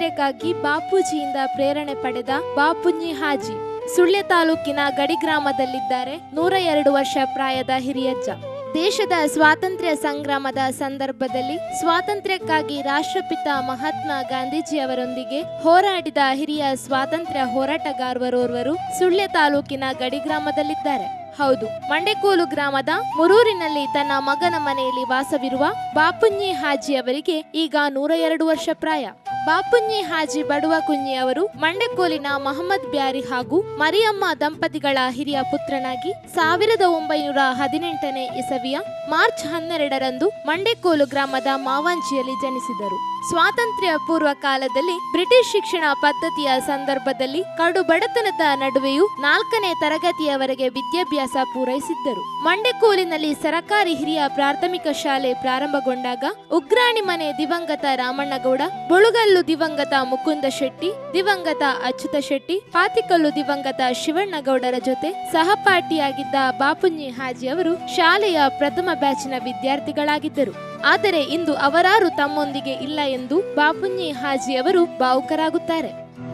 ಸ್ವಾತಂತ್ರ್ಯಕ್ಕಾಗಿ ಬಾಪೂಜಿಯಿಂದ ಪ್ರೇರಣೆ ಪಡೆದ ಬಾಪುಂಜಿ ಹಾಜಿ ಸುಳ್ಯ ತಾಲೂಕಿನ ಗಡಿ ಗ್ರಾಮದಲ್ಲಿದ್ದಾರೆ ನೂರ ಎರಡು ವರ್ಷ ಪ್ರಾಯದ ಹಿರಿಯಜ್ಜ ದೇಶದ ಸ್ವಾತಂತ್ರ್ಯ ಸಂಗ್ರಾಮದ ಸಂದರ್ಭದಲ್ಲಿ ಸ್ವಾತಂತ್ರ್ಯಕ್ಕಾಗಿ ರಾಷ್ಟ್ರಪಿತ ಮಹಾತ್ಮ ಗಾಂಧೀಜಿಯವರೊಂದಿಗೆ ಹೋರಾಡಿದ ಹಿರಿಯ ಸ್ವಾತಂತ್ರ್ಯ ಹೋರಾಟಗಾರರೋರ್ವರು ಸುಳ್ಯ ತಾಲೂಕಿನ ಗಡಿ ಗ್ರಾಮದಲ್ಲಿದ್ದಾರೆ ಹೌದು ಮಂಡೆಕೋಲು ಗ್ರಾಮದ ಮುರೂರಿನಲ್ಲಿ ತನ್ನ ಮಗನ ಮನೆಯಲ್ಲಿ ವಾಸವಿರುವ ಬಾಪುಂಜಿ ಹಾಜಿ ಅವರಿಗೆ ಈಗ ನೂರ ಎರಡು ವರ್ಷ ಪ್ರಾಯ ಬಾಪುಂಜಿ ಹಾಜಿ ಬಡುವ ಕುഞ്ഞಿ ಅವರು ಮಂಡೆಕೋಲಿನ ಮಹಮ್ಮದ್ ಬ್ಯಾರಿ ಹಾಗೂ ಮರಿಯಮ್ಮ ದಂಪತಿಗಳ ಹಿರಿಯ ಪುತ್ರನಾಗಿ ಸಾವಿರದ ಒಂಬೈನೂರ ಹದಿನೆಂಟನೇ ಇಸವಿಯ ಮಾರ್ಚ್ ಹನ್ನೆರಡರಂದು ಮಂಡೆಕೋಲು ಗ್ರಾಮದ ಮಾವಾಂಚಿಯಲ್ಲಿ ಜನಿಸಿದರು ಸ್ವಾತಂತ್ರ್ಯ ಪೂರ್ವ ಕಾಲದಲ್ಲಿ ಬ್ರಿಟಿಷ್ ಶಿಕ್ಷಣ ಪದ್ಧತಿಯ ಸಂದರ್ಭದಲ್ಲಿ ಕಡು ಬಡತನದ ನಡುವೆಯೂ ನಾಲ್ಕನೇ ತರಗತಿಯವರೆಗೆ ವಿದ್ಯಾಭ್ಯಾಸ ಪೂರೈಸಿದ್ದರು ಮಂಡೆಕೋಲಿನಲ್ಲಿ ಸರಕಾರಿ ಹಿರಿಯ ಪ್ರಾಥಮಿಕ ಶಾಲೆ ಪ್ರಾರಂಭಗೊಂಡಾಗ ಉಗ್ರಾಣಿ ಮನೆ ದಿವಂಗತ ರಾಮಣ್ಣಗೌಡ ಬೊಳುಗಲ್ಲು ದಿವಂಗತ ಮುಕುಂದ ಶೆಟ್ಟಿ ದಿವಂಗತ ಅಚ್ಯುತ ಶೆಟ್ಟಿ ಪಾತಿಕಲ್ಲು ದಿವಂಗತ ಶಿವಣ್ಣಗೌಡರ ಜೊತೆ ಸಹಪಾಠಿಯಾಗಿದ್ದ ಬಾಪುಂಜಿ ಹಾಜಿ ಅವರು ಶಾಲೆಯ ಪ್ರಥಮ ಬ್ಯಾಚಿನ ವಿದ್ಯಾರ್ಥಿಗಳಾಗಿದ್ದರು ಆದರೆ ಇಂದು ಅವರಾರು ತಮ್ಮೊಂದಿಗೆ ಇಲ್ಲ ಎಂದು ಬಾಪುಂಜಿ ಹಾಜಿ ಅವರು ಭಾವುಕರಾಗುತ್ತಾರೆ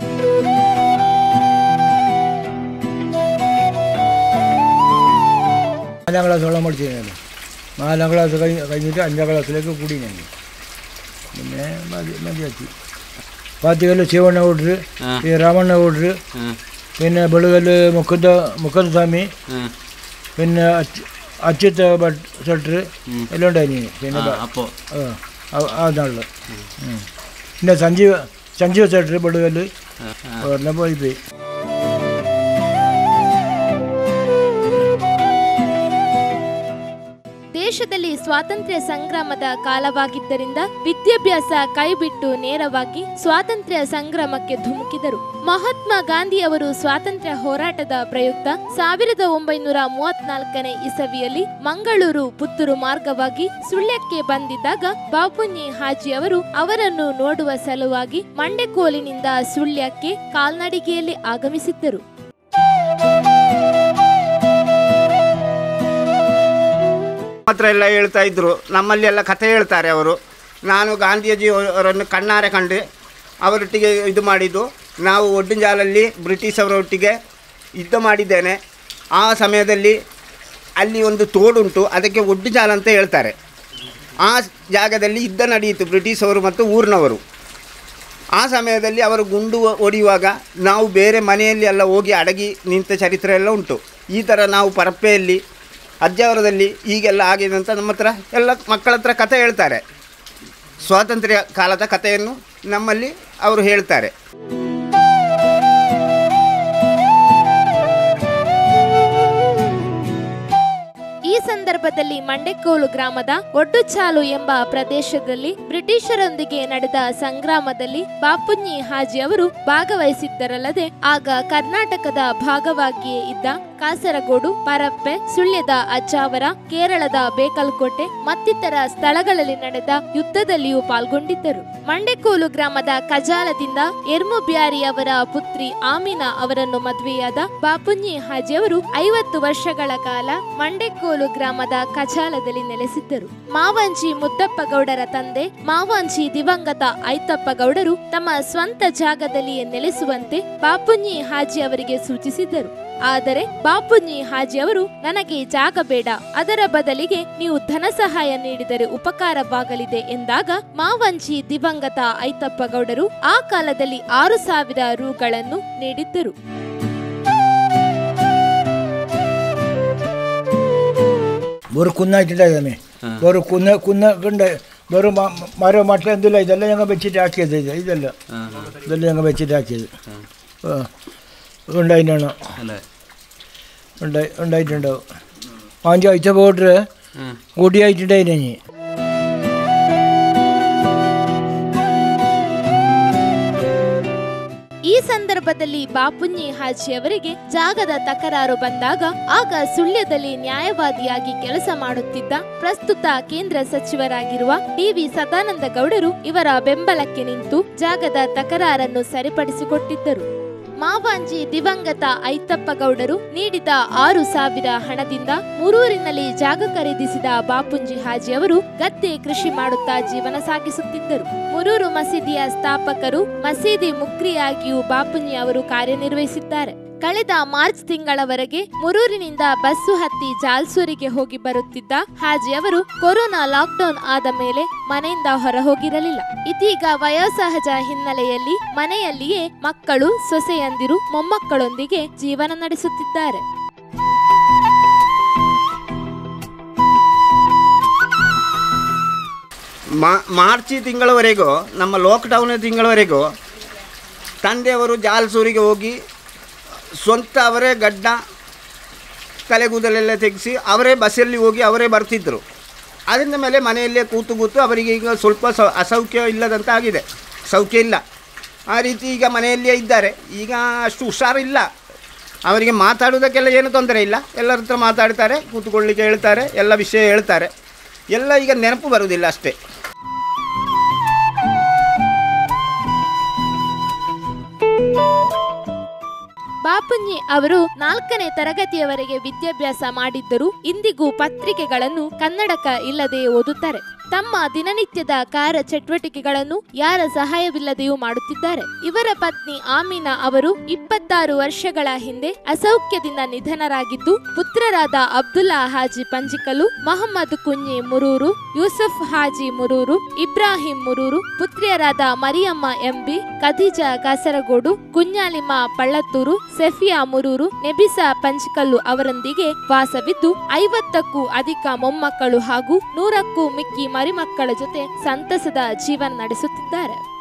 നാലാം ക്ലാസ്സോളം പഠിച്ചിരുന്നല്ലോ നാലാം ക്ലാസ് കഴിഞ്ഞ് കഴിഞ്ഞിട്ട് അഞ്ചാം ക്ലാസ്സിലേക്ക് കൂടി ഞാൻ പിന്നെ മതി മതിയാക്കി പാത്തികല്ല് ശിവണ്ണ കൂട്ടർ ഈ രാമണ്ണ കൂട്ടർ പിന്നെ ಬೆಳಗಲ್ಲು ಮುಖದ ಮುಖದ ಸ್ವಾಮಿ പിന്നെ അച്ച് അച്യുത ഭട്ട് സെട്ടർ എല്ലാം ഉണ്ടായിരുന്നു പിന്നെ ബ- അപ്പോൾ ആ, ആ- ആ നാളിൽ പിന്നെ സഞ്ജീവ് സഞ്ജീവ് സെട്ടർ ബെളുകല്ല് എല്ലാം പോയി പോയി ದೇಶದಲ್ಲಿ ಸ್ವಾತಂತ್ರ್ಯ ಸಂಗ್ರಾಮದ ಕಾಲವಾಗಿದ್ದರಿಂದ ವಿದ್ಯಾಭ್ಯಾಸ ಕೈಬಿಟ್ಟು ನೇರವಾಗಿ ಸ್ವಾತಂತ್ರ್ಯ ಸಂಗ್ರಾಮಕ್ಕೆ ಧುಮುಕಿದರು ಮಹಾತ್ಮ ಗಾಂಧಿ ಅವರು ಸ್ವಾತಂತ್ರ್ಯ ಹೋರಾಟದ ಪ್ರಯುಕ್ತ ಸಾವಿರದ ಒಂಬೈನೂರ ಮೂವತ್ನಾಲ್ಕನೇ ಇಸವಿಯಲ್ಲಿ ಮಂಗಳೂರು ಪುತ್ತೂರು ಮಾರ್ಗವಾಗಿ ಸುಳ್ಯಕ್ಕೆ ಬಂದಿದ್ದಾಗ ಬಾಪುಂಜಿ ಹಾಜಿ ಅವರು ಅವರನ್ನು ನೋಡುವ ಸಲುವಾಗಿ ಮಂಡೆಕೋಲಿನಿಂದ ಸುಳ್ಯಕ್ಕೆ ಕಾಲ್ನಡಿಗೆಯಲ್ಲಿ ಆಗಮಿಸಿದ್ದರು ಹತ್ರ ಎಲ್ಲ ಹೇಳ್ತಾ ಇದ್ರು ನಮ್ಮಲ್ಲಿ ಎಲ್ಲ ಕಥೆ ಹೇಳ್ತಾರೆ ಅವರು ನಾನು ಗಾಂಧೀಜಿ ಅವರನ್ನು ಕಣ್ಣಾರೆ ಕಂಡು ಅವರೊಟ್ಟಿಗೆ ಇದು ಮಾಡಿದ್ದು ನಾವು ಒಡ್ಡಿಂಜಾಲಲ್ಲಿ ಬ್ರಿಟಿಷ್ ಅವರೊಟ್ಟಿಗೆ ಯುದ್ಧ ಮಾಡಿದ್ದೇನೆ ಆ ಸಮಯದಲ್ಲಿ ಅಲ್ಲಿ ಒಂದು ತೋಡುಂಟು ಅದಕ್ಕೆ ಒಡ್ಡಿಜಾಲ ಅಂತ ಹೇಳ್ತಾರೆ ಆ ಜಾಗದಲ್ಲಿ ಯುದ್ಧ ನಡೆಯಿತು ಬ್ರಿಟಿಷ್ ಅವರು ಮತ್ತು ಊರಿನವರು ಆ ಸಮಯದಲ್ಲಿ ಅವರು ಗುಂಡು ಹೊಡೆಯುವಾಗ ನಾವು ಬೇರೆ ಮನೆಯಲ್ಲಿ ಎಲ್ಲ ಹೋಗಿ ಅಡಗಿ ನಿಂತ ಚರಿತ್ರೆ ಎಲ್ಲ ಉಂಟು ಈ ಥರ ನಾವು ಪರಪ್ಪೆಯಲ್ಲಿ ಅಜ್ಜಾವರದಲ್ಲಿ ಹೀಗೆಲ್ಲ ಆಗಿದೆ ಅಂತ ನಮ್ಮ ಹತ್ರ ಎಲ್ಲ ಮಕ್ಕಳ ಹತ್ರ ಕಥೆ ಹೇಳ್ತಾರೆ ಸ್ವಾತಂತ್ರ್ಯ ಕಾಲದ ಕಥೆಯನ್ನು ನಮ್ಮಲ್ಲಿ ಅವರು ಹೇಳ್ತಾರೆ ಈ ಸಂದರ್ಭದಲ್ಲಿ ಮಂಡೆಕೋಲು ಗ್ರಾಮದ ಒಡ್ಡುಚಾಲು ಎಂಬ ಪ್ರದೇಶದಲ್ಲಿ ಬ್ರಿಟಿಷರೊಂದಿಗೆ ನಡೆದ ಸಂಗ್ರಾಮದಲ್ಲಿ ಬಾಪುಂಜಿ ಹಾಜಿ ಅವರು ಭಾಗವಹಿಸಿದ್ದರಲ್ಲದೆ ಆಗ ಕರ್ನಾಟಕದ ಭಾಗವಾಗಿಯೇ ಇದ್ದ ಕಾಸರಗೋಡು ಪರಪ್ಪೆ ಸುಳ್ಯದ ಅಜ್ಜಾವರ ಕೇರಳದ ಬೇಕಲ್ಕೋಟೆ ಮತ್ತಿತರ ಸ್ಥಳಗಳಲ್ಲಿ ನಡೆದ ಯುದ್ಧದಲ್ಲಿಯೂ ಪಾಲ್ಗೊಂಡಿದ್ದರು ಮಂಡೆಕೋಲು ಗ್ರಾಮದ ಕಜಾಲದಿಂದ ಎರ್ಮುಬ್ಯಾರಿ ಅವರ ಪುತ್ರಿ ಆಮಿನಾ ಅವರನ್ನು ಮದುವೆಯಾದ ಬಾಪುಂಜಿ ಹಾಜಿ ಅವರು ಐವತ್ತು ವರ್ಷಗಳ ಕಾಲ ಮಂಡೆಕೋಲು ಗ್ರಾಮದ ಕಜಾಲದಲ್ಲಿ ನೆಲೆಸಿದ್ದರು ಮಾವಂಜಿ ಮುದ್ದಪ್ಪ ಗೌಡರ ತಂದೆ ಮಾವಂಜಿ ದಿವಂಗತ ಐತಪ್ಪ ಗೌಡರು ತಮ್ಮ ಸ್ವಂತ ಜಾಗದಲ್ಲಿಯೇ ನೆಲೆಸುವಂತೆ ಬಾಪುಂಜಿ ಹಾಜಿ ಅವರಿಗೆ ಸೂಚಿಸಿದ್ದರು ಆದರೆ ಬಾಪುಂಜಿ ಹಾಜಿ ಅವರು ನನಗೆ ಜಾಗ ಬೇಡ ಅದರ ಬದಲಿಗೆ ನೀವು ಧನ ಸಹಾಯ ನೀಡಿದರೆ ಉಪಕಾರವಾಗಲಿದೆ ಎಂದಾಗ ಮಾವಂಜಿ ದಿವಂಗತ ಐತಪ್ಪ ಗೌಡರು ಆ ಕಾಲದಲ್ಲಿ ಆರು ಸಾವಿರ ರುಗಳನ್ನು ನೀಡಿದ್ದರು ഒരു കുന്നായിട്ടുണ്ടായിരുന്നേ ഒരു കുന്ന കുന്ന കണ്ട് വെറും മ- മരം മട്ട എന്തില്ല ഇതെല്ലാം ഞങ്ങൾ വെച്ചിട്ട് ആക്കിയത് ഇത് ഇതല്ല ഇതെല്ലാം ഞങ്ങൾ വെച്ചിട്ട് ആക്കിയത് ആ ഉണ്ടായിട്ടാണ് അല്ലേ ഉണ്ടായി ഉണ്ടായിട്ടുണ്ടാവും അഞ്ചാഴ്ച പോയിട്ട് കൂടിയായിട്ടുണ്ടായിരുന്നു ಈ ಸಂದರ್ಭದಲ್ಲಿ ಬಾಪುಂಜಿ ಹಾಜಿ ಅವರಿಗೆ ಜಾಗದ ತಕರಾರು ಬಂದಾಗ ಆಗ ಸುಳ್ಯದಲ್ಲಿ ನ್ಯಾಯವಾದಿಯಾಗಿ ಕೆಲಸ ಮಾಡುತ್ತಿದ್ದ ಪ್ರಸ್ತುತ ಕೇಂದ್ರ ಸಚಿವರಾಗಿರುವ ಡಿವಿ ಸದಾನಂದ ಗೌಡರು ಇವರ ಬೆಂಬಲಕ್ಕೆ ನಿಂತು ಜಾಗದ ತಕರಾರನ್ನು ಸರಿಪಡಿಸಿಕೊಟ್ಟಿದ್ದರು ಮಾವಾಂಜಿ ದಿವಂಗತ ಐತಪ್ಪ ಗೌಡರು ನೀಡಿದ ಆರು ಸಾವಿರ ಹಣದಿಂದ ಮುರೂರಿನಲ್ಲಿ ಜಾಗ ಖರೀದಿಸಿದ ಬಾಪುಂಜಿ ಹಾಜಿ ಅವರು ಗದ್ದೆ ಕೃಷಿ ಮಾಡುತ್ತಾ ಜೀವನ ಸಾಗಿಸುತ್ತಿದ್ದರು ಮುರೂರು ಮಸೀದಿಯ ಸ್ಥಾಪಕರು ಮಸೀದಿ ಮುಕ್ರಿಯಾಗಿಯೂ ಬಾಪುಂಜಿ ಅವರು ಕಾರ್ಯನಿರ್ವಹಿಸಿದ್ದಾರೆ ಕಳೆದ ಮಾರ್ಚ್ ತಿಂಗಳವರೆಗೆ ಮುರೂರಿನಿಂದ ಬಸ್ಸು ಹತ್ತಿ ಜಾಲ್ಸೂರಿಗೆ ಹೋಗಿ ಬರುತ್ತಿದ್ದ ಹಾಜಿ ಅವರು ಕೊರೋನಾ ಲಾಕ್ಡೌನ್ ಆದ ಮೇಲೆ ಮನೆಯಿಂದ ಹೊರ ಹೋಗಿರಲಿಲ್ಲ ಇದೀಗ ವಯೋಸಹಜ ಹಿನ್ನೆಲೆಯಲ್ಲಿ ಮನೆಯಲ್ಲಿಯೇ ಮಕ್ಕಳು ಸೊಸೆಯಂದಿರು ಮೊಮ್ಮಕ್ಕಳೊಂದಿಗೆ ಜೀವನ ನಡೆಸುತ್ತಿದ್ದಾರೆ ಮಾ ಮಾರ್ಚ್ ತಿಂಗಳವರೆಗೂ ನಮ್ಮ ಲಾಕ್ಡೌನ್ ತಿಂಗಳವರೆಗೂ ತಂದೆಯವರು ಜಾಲ್ಸೂರಿಗೆ ಹೋಗಿ ಸ್ವಂತ ಅವರೇ ಗಡ್ಡ ತಲೆಗೂದಲೆಲ್ಲ ತೆಗೆಸಿ ಅವರೇ ಬಸ್ಸಲ್ಲಿ ಹೋಗಿ ಅವರೇ ಬರ್ತಿದ್ದರು ಅದರಿಂದ ಮೇಲೆ ಮನೆಯಲ್ಲೇ ಕೂತು ಕೂತು ಅವರಿಗೆ ಈಗ ಸ್ವಲ್ಪ ಸ ಅಸೌಖ್ಯ ಇಲ್ಲದಂತ ಆಗಿದೆ ಸೌಖ್ಯ ಇಲ್ಲ ಆ ರೀತಿ ಈಗ ಮನೆಯಲ್ಲಿಯೇ ಇದ್ದಾರೆ ಈಗ ಅಷ್ಟು ಹುಷಾರಿಲ್ಲ ಅವರಿಗೆ ಮಾತಾಡೋದಕ್ಕೆಲ್ಲ ಏನು ತೊಂದರೆ ಇಲ್ಲ ಎಲ್ಲರ ಹತ್ರ ಮಾತಾಡ್ತಾರೆ ಕೂತ್ಕೊಳ್ಳಿಕ್ಕೆ ಹೇಳ್ತಾರೆ ಎಲ್ಲ ವಿಷಯ ಹೇಳ್ತಾರೆ ಎಲ್ಲ ಈಗ ನೆನಪು ಬರುವುದಿಲ್ಲ ಅಷ್ಟೇ ಬಾಪುಂಜಿ ಅವರು ನಾಲ್ಕನೇ ತರಗತಿಯವರೆಗೆ ವಿದ್ಯಾಭ್ಯಾಸ ಮಾಡಿದ್ದರೂ ಇಂದಿಗೂ ಪತ್ರಿಕೆಗಳನ್ನು ಕನ್ನಡಕ ಇಲ್ಲದೆ ಓದುತ್ತಾರೆ ತಮ್ಮ ದಿನನಿತ್ಯದ ಕಾರ್ಯ ಚಟುವಟಿಕೆಗಳನ್ನು ಯಾರ ಸಹಾಯವಿಲ್ಲದೆಯೂ ಮಾಡುತ್ತಿದ್ದಾರೆ ಇವರ ಪತ್ನಿ ಆಮೀನಾ ಅವರು ಇಪ್ಪತ್ತಾರು ವರ್ಷಗಳ ಹಿಂದೆ ಅಸೌಖ್ಯದಿಂದ ನಿಧನರಾಗಿದ್ದು ಪುತ್ರರಾದ ಅಬ್ದುಲ್ಲಾ ಹಾಜಿ ಪಂಜಿಕಲು ಮೊಹಮ್ಮದ್ ಕುಂಜಿ ಮುರೂರು ಯೂಸಫ್ ಹಾಜಿ ಮುರೂರು ಇಬ್ರಾಹಿಂ ಮುರೂರು ಪುತ್ರಿಯರಾದ ಮರಿಯಮ್ಮ ಎಂಬಿ ಖದೀಜಾ ಕಾಸರಗೋಡು ಕುഞ്ഞാಲಿಮ ಪಳ್ಳತ್ತೂರು ಸೆಫಿಯಾ ಮುರೂರು ನೆಬಿಸಾ ಪಂಚ್ಕಲ್ಲು ಅವರೊಂದಿಗೆ ವಾಸವಿದ್ದು ಐವತ್ತಕ್ಕೂ ಅಧಿಕ ಮೊಮ್ಮಕ್ಕಳು ಹಾಗೂ ನೂರಕ್ಕೂ ಮಿಕ್ಕಿ ಮರಿಮಕ್ಕಳ ಜೊತೆ ಸಂತಸದ ಜೀವನ ನಡೆಸುತ್ತಿದ್ದಾರೆ